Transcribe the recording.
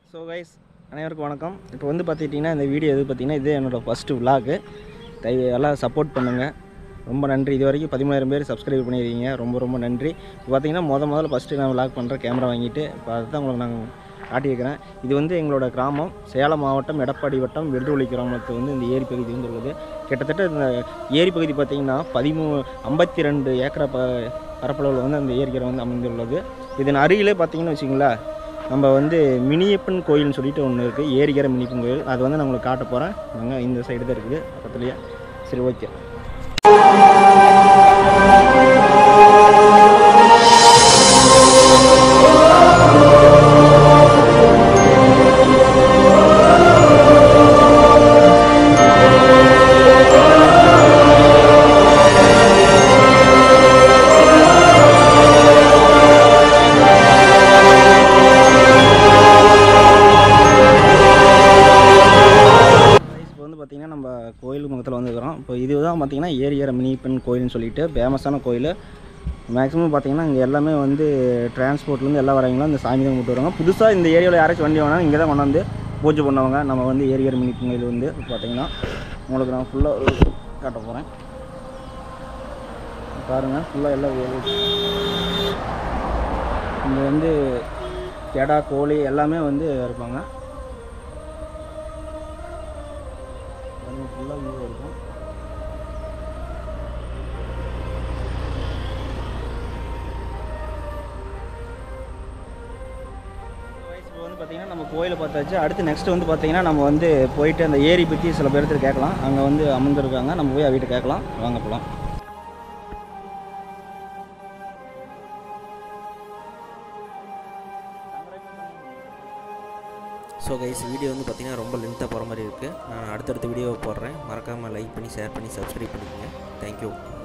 so guys அனைவருக்கும் வணக்கம் இப்போ வந்து பார்த்துக்கிட்டிங்கன்னா இந்த வீடியோ எது பார்த்தீங்கன்னா இது என்னோடய ஃபஸ்ட்டு விலாகு தை எல்லாம் சப்போர்ட் பண்ணுங்கள் ரொம்ப நன்றி இது வரைக்கும் பதிமூணாயிரம் பேர் சப்ஸ்கிரைப் பண்ணியிருக்கீங்க ரொம்ப ரொம்ப நன்றி இப்போ பார்த்தீங்கன்னா முத முதல்ல ஃபஸ்ட்டு நான் விலாக் பண்ணுறேன் கேமரா வாங்கிட்டு இப்போ அதுதான் உங்களுக்கு நாங்கள் காட்டியிருக்கிறேன் இது வந்து எங்களோட கிராமம் சேலம் மாவட்டம் எடப்பாடி வட்டம் வெள்ளுவழி கிராமத்து வந்து இந்த ஏரி பகுதி வந்து இருக்குது கிட்டத்தட்ட இந்த ஏரி பகுதி பார்த்திங்கன்னா பதிமூ ஐம்பத்தி ரெண்டு ஏக்கரை ப பரப்பளவில் வந்து அந்த ஏரிக்கரை வந்து அமைந்துள்ளது இதன் அருகிலே பார்த்தீங்கன்னு வச்சுங்களேன் நம்ம வந்து மினியப்பன் கோயில்னு சொல்லிட்டு ஒன்று இருக்குது ஏரிக்கரை மினியப்பன் கோயில் அது வந்து நான் உங்களுக்கு காட்ட போகிறேன் நாங்கள் இந்த சைடு தான் இருக்குது பக்கத்துலேயே சரி ஓகே இப்போ வந்து பார்த்திங்கன்னா நம்ம கோயில் முகத்தில் வந்துருக்கிறோம் இப்போ இதுதான் பார்த்திங்கன்னா ஏரியர மினிப்பெண் கோயில்னு சொல்லிட்டு ஃபேமஸான கோயில் மேக்ஸிமம் பார்த்திங்கன்னா இங்கே எல்லாமே வந்து டிரான்ஸ்போர்ட்லேருந்து எல்லாம் வரவங்களும் இந்த சாமி தான் கூப்பிட்டு வருவாங்க புதுசாக இந்த ஏரியாவில் யாராச்சும் வண்டி வேணாலும் இங்கே தான் கொண்டாந்து பூஜை பண்ணுவாங்க நம்ம வந்து ஏரியர் மினிப்பெண் கோயில் வந்து பார்த்திங்கன்னா உங்களுக்கு நான் ஃபுல்லாக காட்ட போகிறேன் பாருங்கள் ஃபுல்லாக எல்லாம் வேலை இங்கே வந்து கெடா கோழி எல்லாமே வந்து இருப்பாங்க ஃபுல்லாக வியூ இருக்கும் இப்போ வந்து பார்த்தீங்கன்னா நம்ம கோயிலை பார்த்தாச்சு அடுத்து நெக்ஸ்ட் வந்து பார்த்தீங்கன்னா நம்ம வந்து போயிட்டு அந்த ஏரி பற்றி சில பேர்த்து கேட்கலாம் அங்கே வந்து அமர்ந்துருக்காங்க நம்ம போய் அவகிட்ட கேட்கலாம் வாங்க போகலாம் ஸோ கைஸ் வீடியோ வந்து பார்த்தீங்கன்னா ரொம்ப லென்த்தாக போகிற மாதிரி இருக்குது நான் அடுத்தடுத்த வீடியோவை போடுறேன் மறக்காமல் லைக் பண்ணி ஷேர் பண்ணி சப்ஸ்கிரைப் பண்ணிக்கோங்க தேங்க்யூ